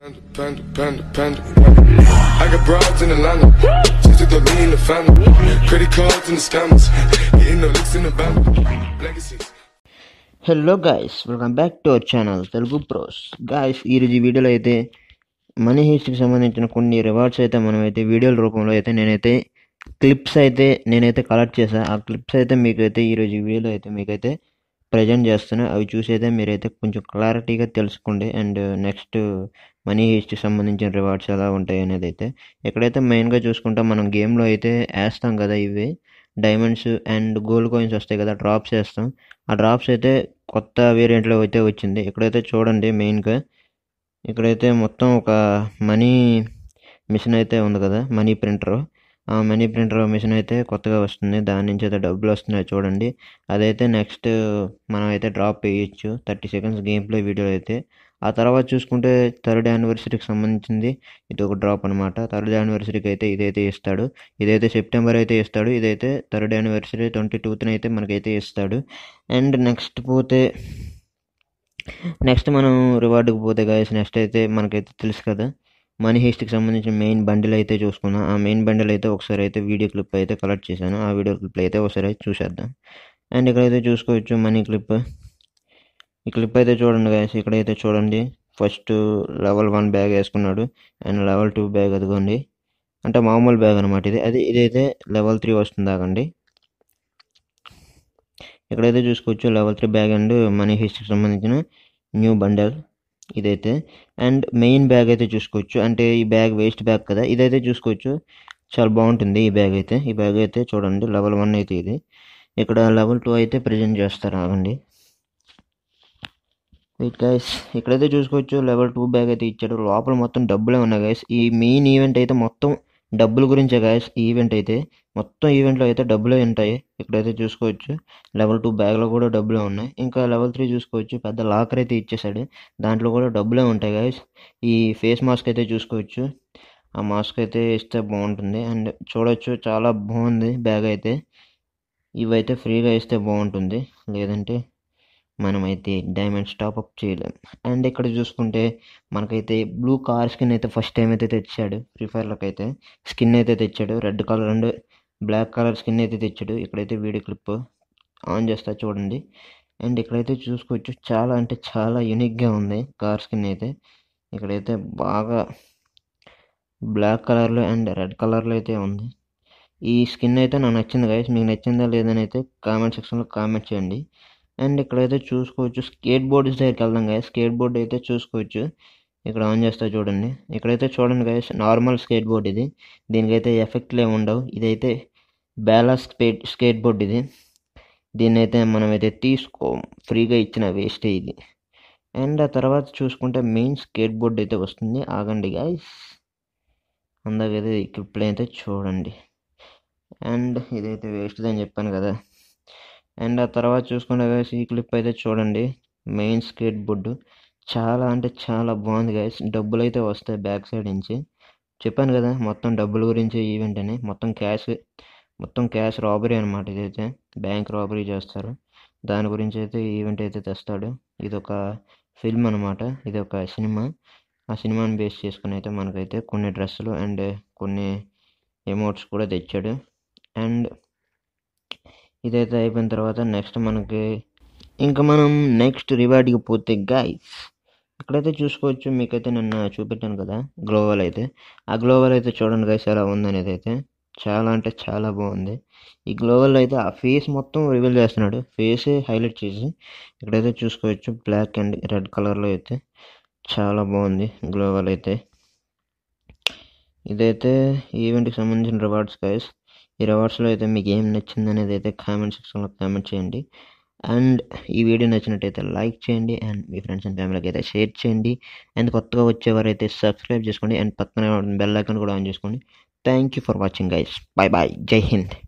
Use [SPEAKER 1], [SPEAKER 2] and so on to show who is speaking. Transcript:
[SPEAKER 1] Panda, panda, panda. I got broads in Atlanta. Just took the lean, the family. Credit cards and the scammers. Hitting the licks in the van. Legacies.
[SPEAKER 2] Hello guys welcome back to our channel Telugu pros guys ఈరోజు ఈ వీడియోలో అయితే money హిస్టరీకి సంబంధించిన కొన్ని rewards అయితే మనం అయితే వీడియోల రూపంలో అయితే నేనైతే క్లిప్స్ అయితే నేనైతే కలెక్ట్ చేశాను ఆ క్లిప్స్ అయితే మీకైతే ఈరోజు ఈ వీడియోలో అయితే మీకైతే ప్రజెంట్ చేస్తున్నా అవి చూసి అయితే మీరైతే కొంచెం క్లారిటీగా తెలుసుకోండి అండ్ నెక్స్ట్ మనీ హిస్టరీకి సంబంధించిన రివార్డ్స్ ఎలా ఉంటాయి అనేది అయితే ఎక్కడైతే మెయిన్గా చూసుకుంటే మనం గేమ్లో అయితే వేస్తాం కదా ఇవి డైమండ్స్ అండ్ గోల్డ్ కాయిన్స్ వస్తాయి కదా డ్రాప్స్ వేస్తాం ఆ డ్రాప్స్ అయితే కొత్త వేరియంట్లో అయితే వచ్చింది ఇక్కడైతే చూడండి మెయిన్గా ఇక్కడైతే మొత్తం ఒక మనీ మిషన్ అయితే ఉంది కదా మనీ ప్రింటర్ ఆ మనీ ప్రింటర్ మిషన్ అయితే కొత్తగా వస్తుంది దాని నుంచి అయితే డబ్బులు వస్తున్నాయి చూడండి అదైతే నెక్స్ట్ మనం అయితే డ్రాప్ వేయచ్చు thirty seconds game play video అయితే ఆ తర్వాత చూసుకుంటే థర్డ్ యానివర్సరీకి సంబంధించింది ఇది ఒక డ్రాప్ అనమాట థర్డ్ యానివర్సరీకి అయితే ఇదైతే ఇస్తాడు ఇదైతే సెప్టెంబర్ అయితే ఇస్తాడు ఇదైతే థర్డ్ యానివర్సరీ ట్వంటీ టూత్న అయితే మనకైతే ఇస్తాడు అండ్ నెక్స్ట్ పోతే నెక్స్ట్ మనం రివార్డుకి పోతే గాయస్ నెక్స్ట్ అయితే మనకైతే తెలుసు కదా మనీ హీస్ట్కి సంబంధించిన మెయిన్ బండిల్ అయితే చూసుకుందాం ఆ మెయిన్ బండిల్ అయితే ఒకసారి అయితే వీడియో క్లిప్ అయితే కలెక్ట్ చేశాను ఆ వీడియో క్లిప్ అయితే ఒకసారి అయితే చూసేద్దాం అండ్ ఇక్కడైతే చూసుకోవచ్చు మనీ క్లిప్ ఈ క్లిప్ అయితే చూడండి గాయస్ ఇక్కడైతే చూడండి ఫస్ట్ లెవెల్ వన్ బ్యాగ్ వేసుకున్నాడు అండ్ లెవెల్ టూ బ్యాగ్ అదిగోండి అంటే మామూలు బ్యాగ్ అనమాట ఇది అది ఇదైతే లెవెల్ త్రీ వస్తుంది ఆగండి ఇక్కడైతే చూసుకోవచ్చు level three bag and money హిస్టరీకి సంబంధించిన న్యూ బండల్ ఇదైతే అండ్ మెయిన్ బ్యాగ్ అయితే చూసుకోవచ్చు అంటే ఈ బ్యాగ్ వేస్ట్ బ్యాగ్ కదా ఇదైతే చూసుకోవచ్చు చాలా బాగుంటుంది ఈ బ్యాగ్ అయితే ఈ బ్యాగ్ అయితే చూడండి లెవెల్ వన్ అయితే ఇది ఇక్కడ లెవెల్ టూ అయితే ప్రజెంట్ చేస్తారు ఆగండి వెయిట్ గైస్ ఇక్కడైతే చూసుకోవచ్చు లెవెల్ టూ బ్యాగ్ అయితే ఇచ్చాడు లోపల మొత్తం డబ్బులే ఉన్నాయి గైస్ ఈ మెయిన్ ఈవెంట్ అయితే మొత్తం డబ్బుల గురించే గాయస్ ఈ ఈవెంట్ అయితే మొత్తం ఈవెంట్లో అయితే డబ్బులే ఉంటాయి ఇక్కడైతే చూసుకోవచ్చు లెవెల్ టూ బ్యాగ్లో కూడా డబ్బులే ఉన్నాయి ఇంకా లెవెల్ త్రీ చూసుకోవచ్చు పెద్ద లాకర్ అయితే ఇచ్చేసాడు దాంట్లో కూడా డబ్బులే ఉంటాయి గాయస్ ఈ ఫేస్ మాస్క్ అయితే చూసుకోవచ్చు ఆ మాస్క్ అయితే ఇస్తే బాగుంటుంది అండ్ చూడొచ్చు చాలా బాగుంది బ్యాగ్ అయితే ఇవైతే ఫ్రీగా ఇస్తే బాగుంటుంది లేదంటే మనమైతే డైమండ్స్ టాప్అప్ చేయలేం అండ్ ఇక్కడ చూసుకుంటే మనకైతే బ్లూ కార్ స్కిన్ అయితే ఫస్ట్ టైం అయితే తెచ్చాడు ఫ్రీ ఫైర్లోకి అయితే స్కిన్ అయితే తెచ్చాడు red colour and black colour skin అయితే తెచ్చాడు ఇక్కడైతే వీడియో క్లిప్ ఆన్ చేస్తా చూడండి అండ్ ఇక్కడైతే చూసుకోవచ్చు చాలా అంటే చాలా యూనిక్గా ఉంది కార్ స్కిన్ అయితే ఇక్కడైతే బాగా బ్లాక్ కలర్లో అండ్ రెడ్ కలర్లో అయితే ఉంది ఈ స్కిన్ అయితే నాకు నచ్చింది గైస్ మీకు నచ్చిందా లేదని అయితే కామెంట్ సెక్షన్లో కామెంట్ చేయండి అండ్ ఇక్కడైతే చూసుకోవచ్చు స్కేట్ బోర్డ్ దగ్గరికి వెళ్దాం గాయస్ స్కేట్ బోర్డ్ అయితే చూసుకోవచ్చు ఇక్కడ ఆన్ చేస్తా చూడండి ఇక్కడైతే చూడండి గాయస్ నార్మల్ స్కేట్ బోర్డ్ ఇది దీనికైతే ఎఫెక్ట్లు ఏమి ఉండవు ఇదైతే బ్యాలా స్కేట్ స్కేట్ బోర్డ్ ఇది దీన్ని అయితే మనమైతే తీసుకో ఫ్రీగా ఇచ్చిన వేస్టే ఇది అండ్ ఆ తర్వాత చూసుకుంటే మెయిన్ స్కేట్ బోర్డ్ అయితే వస్తుంది ఆగండి గాయస్ అందాకైతే క్లిప్లో అయితే చూడండి అండ్ ఇదైతే వేస్ట్ అని చెప్పాను కదా అండ్ ఆ తర్వాత చూసుకుంటే గైస్ ఈ క్లిప్ అయితే చూడండి మెయిన్ స్కేట్ బోర్డు చాలా అంటే చాలా బాగుంది గైస్ డబ్బులు అయితే వస్తాయి బ్యాక్ సైడ్ నుంచి చెప్పాను కదా మొత్తం డబ్బుల గురించి ఈవెంట్ అని మొత్తం క్యాష్ మొత్తం క్యాష్ రాబరీ అనమాట ఇదైతే బ్యాంక్ రాబరీ చేస్తారు దాని గురించి అయితే ఈవెంట్ అయితే తెస్తాడు ఇది ఒక ఫిల్మ్ అనమాట ఇది ఒక సినిమా ఆ సినిమాని బేస్ చేసుకుని అయితే మనకైతే కొన్ని డ్రెస్సులు అండ్ కొన్ని ఎమోట్స్ కూడా తెచ్చాడు అండ్ ఇదైతే అయిపోయిన తర్వాత నెక్స్ట్ మనకి ఇంకా మనం నెక్స్ట్ రివార్డ్కి పోతే గాయస్ ఇక్కడైతే చూసుకోవచ్చు మీకైతే నిన్న చూపెట్టాను కదా గ్లోవల్ అయితే ఆ గ్లోవల్ అయితే చూడండి గైస్ ఎలా ఉందనేది అయితే చాలా అంటే చాలా బాగుంది ఈ గ్లోవల్ అయితే ఆ ఫేస్ మొత్తం రివీల్ చేస్తున్నాడు ఫేస్ హైలైట్ చేసి ఇక్కడైతే చూసుకోవచ్చు బ్లాక్ అండ్ రెడ్ కలర్లో అయితే చాలా బాగుంది గ్లోవల్ అయితే ఇదైతే ఈవెంట్కి సంబంధించిన రివార్డ్స్ గైస్ ఈ రివార్డ్స్లో అయితే మీకు ఏం నచ్చింది అనేది అయితే కామెంట్ సెక్షన్లో కామెంట్ చేయండి అండ్ ఈ వీడియో నచ్చినట్టయితే లైక్ చేయండి అండ్ మీ ఫ్రెండ్స్ అండ్ ఫ్యామిలీకి అయితే షేర్ చేయండి అండ్ కొత్తగా వచ్చేవారు అయితే సబ్స్క్రైబ్ చేసుకోండి అండ్ పక్కన బెల్ ఐకాన్ కూడా ఆన్ చేసుకోండి thank you for watching guys bye bye జై హింద్